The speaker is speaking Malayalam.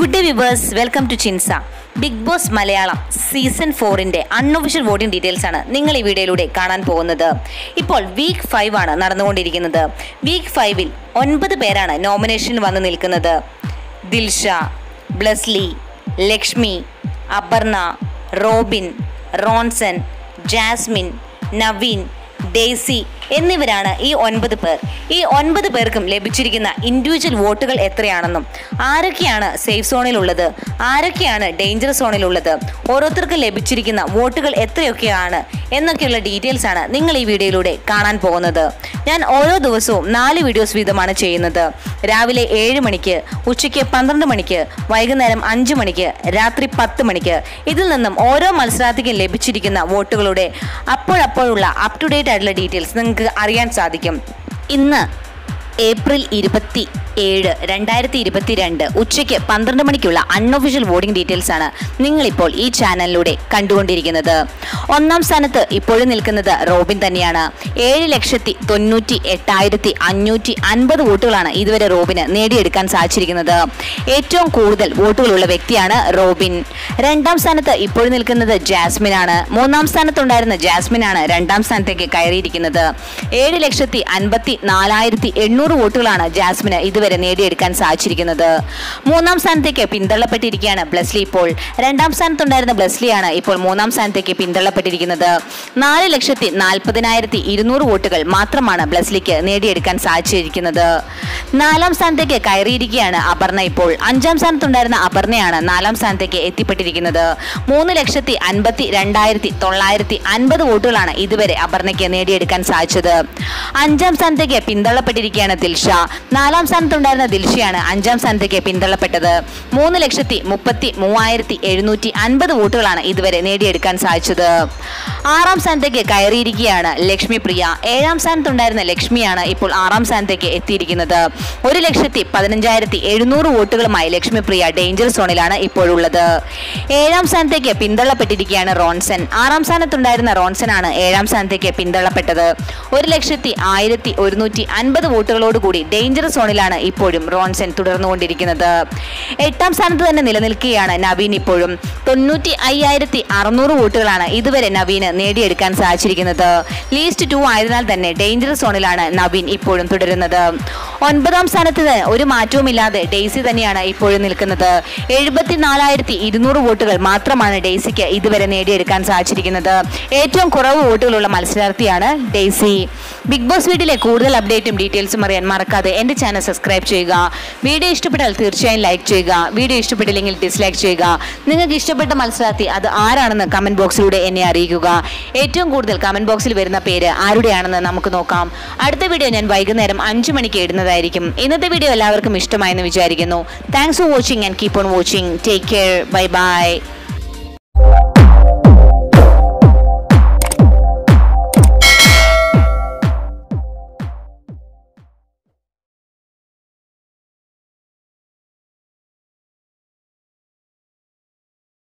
good day viewers welcome to ചിൻസ ബിഗ് ബോസ് മലയാളം സീസൺ ഫോറിന്റെ അൺഒഫീഷ്യൽ വോട്ടിംഗ് ഡീറ്റെയിൽസ് ആണ് നിങ്ങൾ ഈ വീഡിയോയിലൂടെ കാണാൻ പോകുന്നത് ഇപ്പോൾ വീക്ക് ഫൈവ് ആണ് നടന്നുകൊണ്ടിരിക്കുന്നത് വീക്ക് ഫൈവിൽ ഒൻപത് പേരാണ് നോമിനേഷനിൽ വന്ന് നിൽക്കുന്നത് Dilsha Blesslee Lakshmi Aparna Robin Ronson Jasmine Naveen Daisy എന്നിവരാണ് ഈ ഒൻപത് പേർ ഈ ഒൻപത് പേർക്കും ലഭിച്ചിരിക്കുന്ന ഇൻഡിവിജ്വൽ വോട്ടുകൾ എത്രയാണെന്നും ആരൊക്കെയാണ് സേഫ് സോണിലുള്ളത് ആരൊക്കെയാണ് ഡേഞ്ചർ സോണിലുള്ളത് ഓരോരുത്തർക്കും ലഭിച്ചിരിക്കുന്ന വോട്ടുകൾ എത്രയൊക്കെയാണ് എന്നൊക്കെയുള്ള ഡീറ്റെയിൽസ് ആണ് നിങ്ങൾ ഈ വീഡിയോയിലൂടെ കാണാൻ പോകുന്നത് ഞാൻ ഓരോ ദിവസവും നാല് വീഡിയോസ് വീതമാണ് ചെയ്യുന്നത് രാവിലെ ഏഴ് മണിക്ക് ഉച്ചയ്ക്ക് പന്ത്രണ്ട് മണിക്ക് വൈകുന്നേരം അഞ്ച് മണിക്ക് രാത്രി പത്ത് മണിക്ക് ഇതിൽ നിന്നും ഓരോ മത്സരാർത്ഥിക്കും ലഭിച്ചിരിക്കുന്ന വോട്ടുകളുടെ അപ്പോഴപ്പോഴുള്ള അപ് ടു ഡേറ്റ് ആയിട്ടുള്ള ഡീറ്റെയിൽസ് നിങ്ങൾക്ക് അറിയാൻ സാധിക്കും ഇന്ന് ഏപ്രിൽ ഇരുപത്തി ഏഴ് രണ്ടായിരത്തി ഇരുപത്തിരണ്ട് ഉച്ചയ്ക്ക് പന്ത്രണ്ട് മണിക്കുള്ള അൺഒഫീഷ്യൽ വോട്ടിംഗ് ഡീറ്റെയിൽസ് ആണ് നിങ്ങളിപ്പോൾ ഈ ചാനലിലൂടെ കണ്ടുകൊണ്ടിരിക്കുന്നത് ഒന്നാം സ്ഥാനത്ത് ഇപ്പോഴും നിൽക്കുന്നത് റോബിൻ തന്നെയാണ് ഏഴ് ലക്ഷത്തി തൊണ്ണൂറ്റി എട്ടായിരത്തി അഞ്ഞൂറ്റി അൻപത് വോട്ടുകളാണ് ഇതുവരെ റോബിന് നേടിയെടുക്കാൻ സാധിച്ചിരിക്കുന്നത് ഏറ്റവും കൂടുതൽ വോട്ടുകളുള്ള വ്യക്തിയാണ് റോബിൻ രണ്ടാം സ്ഥാനത്ത് ഇപ്പോഴും നിൽക്കുന്നത് ജാസ്മിൻ ആണ് മൂന്നാം സ്ഥാനത്തുണ്ടായിരുന്ന ജാസ്മിൻ ആണ് രണ്ടാം സ്ഥാനത്തേക്ക് കയറിയിരിക്കുന്നത് ഏഴ് ലക്ഷത്തി അൻപത്തി നാലായിരത്തി എണ്ണൂറ് വോട്ടുകളാണ് ജാസ്മിന് ഇതുവരെ നേടിയെടുക്കാൻ സാധിച്ചിരിക്കുന്നത് മൂന്നാം സ്ഥാനത്തേക്ക് പിന്തള്ളപ്പെട്ടിരിക്കുകയാണ് ബ്ലസ്ലി ഇപ്പോൾ രണ്ടാം സ്ഥാനത്തുണ്ടായിരുന്ന ബ്ലസ്ലിയാണ് ഇപ്പോൾ മൂന്നാം സ്ഥാനത്തേക്ക് പിന്തള്ളപ്പെട്ടിരിക്കുന്നത് നാല് ലക്ഷത്തി നാൽപ്പതിനായിരത്തി ഇരുന്നൂറ് വോട്ടുകൾ മാത്രമാണ് ബ്ലസ്ലിക്ക് നേടിയെടുക്കാൻ സാധിച്ചിരിക്കുന്നത് നാലാം സ്ഥാനത്തേക്ക് കയറിയിരിക്കുകയാണ് അപർണ ഇപ്പോൾ അഞ്ചാം സ്ഥാനത്തുണ്ടായിരുന്ന അപർണയാണ് നാലാം സ്ഥാനത്തേക്ക് എത്തിപ്പെട്ടിരിക്കുന്നത് മൂന്ന് ലക്ഷത്തി അൻപത്തി രണ്ടായിരത്തി തൊള്ളായിരത്തി അൻപത് വോട്ടുകളാണ് ഇതുവരെ അപർണയ്ക്ക് നേടിയെടുക്കാൻ സാധിച്ചത് അഞ്ചാം സ്ഥാനത്തേക്ക് പിന്തള്ളപ്പെട്ടിരിക്കുകയാണ് ദിൽഷ നാലാം സ്ഥാനത്തുണ്ടായിരുന്ന ദിൽഷയാണ് അഞ്ചാം സ്ഥാനത്തേക്ക് പിന്തള്ളപ്പെട്ടത് മൂന്ന് ലക്ഷത്തി മുപ്പത്തി മൂവായിരത്തി എഴുന്നൂറ്റി അൻപത് വോട്ടുകളാണ് ഇതുവരെ നേടിയെടുക്കാൻ സാധിച്ചത് ആറാം സ്ഥാനത്തേക്ക് കയറിയിരിക്കുകയാണ് ലക്ഷ്മി പ്രിയ ഏഴാം സ്ഥാനത്തുണ്ടായിരുന്ന ലക്ഷ്മിയാണ് ഇപ്പോൾ ആറാം സ്ഥാനത്തേക്ക് എത്തിയിരിക്കുന്നത് ഒരു ലക്ഷത്തി പതിനഞ്ചായിരത്തി എഴുന്നൂറ് വോട്ടുകളുമായി ലക്ഷ്മി പ്രിയ ഡേഞ്ചർ സോണിലാണ് ഇപ്പോഴുള്ളത് ഏഴാം സ്ഥാനത്തേക്ക് പിന്തള്ളപ്പെട്ടിരിക്കുകയാണ് റോൺസൺ ആറാം സ്ഥാനത്തുണ്ടായിരുന്ന റോൺസൺ ആണ് ഏഴാം സ്ഥാനത്തേക്ക് പിന്തള്ളപ്പെട്ടത് ഒരു ലക്ഷത്തി ആയിരത്തി ഒരുന്നൂറ്റി അൻപത് വോട്ടുകളോടുകൂടി ഡേഞ്ചർ സോണിലാണ് ഇപ്പോഴും റോൺസൺ തുടർന്നുകൊണ്ടിരിക്കുന്നത് എട്ടാം സ്ഥാനത്ത് തന്നെ നിലനിൽക്കുകയാണ് നവീൻ ഇപ്പോഴും തൊണ്ണൂറ്റി അയ്യായിരത്തി അറുന്നൂറ് വോട്ടുകളാണ് ഇതുവരെ നവീന് നേടിയെടുക്കാൻ സാധിച്ചിരിക്കുന്നത് ലീസ്റ്റ് ടു ആയതിനാൽ തന്നെ ഡേഞ്ചർ സോണിലാണ് നവീൻ ഇപ്പോഴും തുടരുന്നത് ഒൻപതാം സ്ഥാനത്ത് ഒരു മാറ്റവുമില്ലാതെ ഡെയ്സി തന്നെയാണ് ഇപ്പോഴും നിൽക്കുന്നത് എഴുപത്തിനാലായിരത്തി ഇരുന്നൂറ് വോട്ടുകൾ മാത്രമാണ് ഡെയ്സിക്ക് ഇതുവരെ നേടിയെടുക്കാൻ സാധിച്ചിരിക്കുന്നത് ഏറ്റവും കുറവ് വോട്ടുകളുള്ള മത്സരാർത്ഥിയാണ് ഡെയ്സി ബിഗ് ബോസ് വീട്ടിലെ കൂടുതൽ അപ്ഡേറ്റും ഡീറ്റെയിൽസും അറിയാൻ മറക്കാതെ എൻ്റെ ചാനൽ സബ്സ്ക്രൈബ് ചെയ്യുക വീഡിയോ ഇഷ്ടപ്പെട്ടാൽ തീർച്ചയായും ലൈക്ക് ചെയ്യുക വീഡിയോ ഇഷ്ടപ്പെട്ടില്ലെങ്കിൽ ഡിസ്ലൈക്ക് ചെയ്യുക നിങ്ങൾക്ക് ഇഷ്ടപ്പെട്ട മത്സരാർത്ഥി അത് ആരാണെന്ന് കമൻറ്റ് ബോക്സിലൂടെ എന്നെ അറിയിക്കുക ഏറ്റവും കൂടുതൽ കമൻറ്റ് ബോക്സിൽ വരുന്ന പേര് ആരുടെയാണെന്ന് നമുക്ക് നോക്കാം അടുത്ത വീഡിയോ ഞാൻ വൈകുന്നേരം അഞ്ച് മണിക്ക് ഇടുന്നതായിരിക്കും ഇന്നത്തെ വീഡിയോ എല്ലാവർക്കും ഇഷ്ടമായെന്ന് വിചാരിക്കുന്നു thanks for watching and keep on watching take care bye by